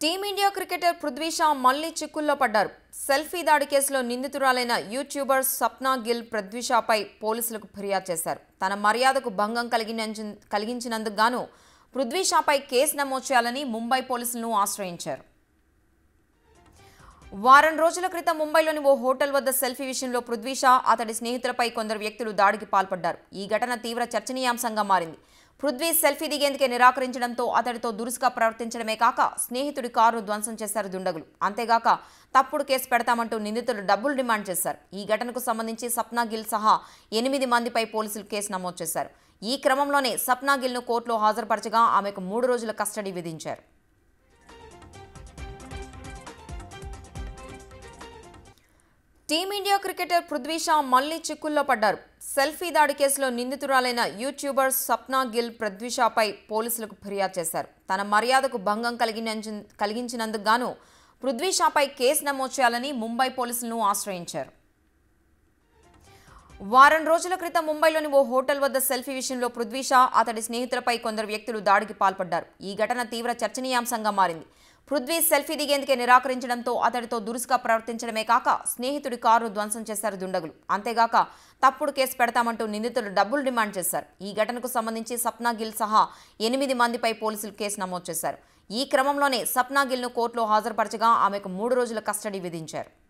team India cricketer Prithvi Shah మళ్లీ చిక్కుల్లో పడ్డారు సెల్ఫీ దాడి కేసులో నిందితురాలైన యూట్యూబర్ సప్నా గిల్ పృథ్వీ షాపై పోలీసులకు ఫిర్యాదు చేశారు తన మర్యాదకు భంగం కలిగిన కలిగించినందుకు గాను పృథ్వీ షాపై కేసు నమోదు చేయాలని ముంబై పోలీసులను ఆశ్రయించారు వారం రోజుల క్రితం ముంబైలోని ఓ హోటల్ వద్ద సెల్ఫీ విషయంలో పృథ్వీ షా అతడి స్నేహితులపై కొందరు వ్యక్తులు దాడికి పాల్పడ్డారు ఈ ఘటన తీవ్ర చర్చనీయాంశంగా మారింది పృథ్వీ సెల్ఫీ దిగేందుకే నిరాకరించడంతో అతడితో దురుసుగా ప్రవర్తించడమే కాక స్నేహితుడి కారును ధ్వంసం చేశారు దుండగులు అంతేగాక తప్పుడు కేసు పెడతామంటూ నిందితులు డబ్బులు డిమాండ్ చేశారు ఈ ఘటనకు సంబంధించి సప్నా గిల్ సహా ఎనిమిది మందిపై పోలీసులు కేసు నమోదు చేశారు ఈ క్రమంలోనే సప్నా గిల్ను కోర్టులో హాజరుపరచగా ఆమెకు మూడు రోజుల కస్టడీ విధించారు టీమిండియా క్రికెటర్ పృథ్వీ షా మళ్లీ చిక్కుల్లో పడ్డారు సెల్ఫీ దాడి కేసులో నిందితురాలైన యూట్యూబర్ సప్నా గిల్ పృథ్వీ షాపై పోలీసులకు ఫిర్యాదు చేశారు తన మర్యాదకు భంగం కలిగిన కలిగించినందుకు గాను పృథ్వీ షాపై కేసు నమోదు చేయాలని ముంబై పోలీసులను ఆశ్రయించారు వారం రోజుల క్రితం ముంబైలోని ఓ హోటల్ వద్ద సెల్ఫీ విషయంలో పృథ్వీ షా అతడి స్నేహితులపై కొందరు వ్యక్తులు దాడికి పాల్పడ్డారు ఈ ఘటన తీవ్ర చర్చనీయాంశంగా మారింది పృథ్వీ సెల్ఫీ దిగేందుకే నిరాకరించడంతో అతడితో దురుసుగా ప్రవర్తించడమే కాక స్నేహితుడి కారును ధ్వంసం చేశారు దుండగులు అంతేగాక తప్పుడు కేసు పెడతామంటూ నిందితులు డబ్బులు డిమాండ్ చేశారు ఈ ఘటనకు సంబంధించి సప్నా గిల్ సహా ఎనిమిది మందిపై పోలీసులు కేసు నమోదు చేశారు ఈ క్రమంలోనే సప్నా గిల్ను కోర్టులో హాజరుపరచగా ఆమెకు మూడు రోజుల కస్టడీ విధించారు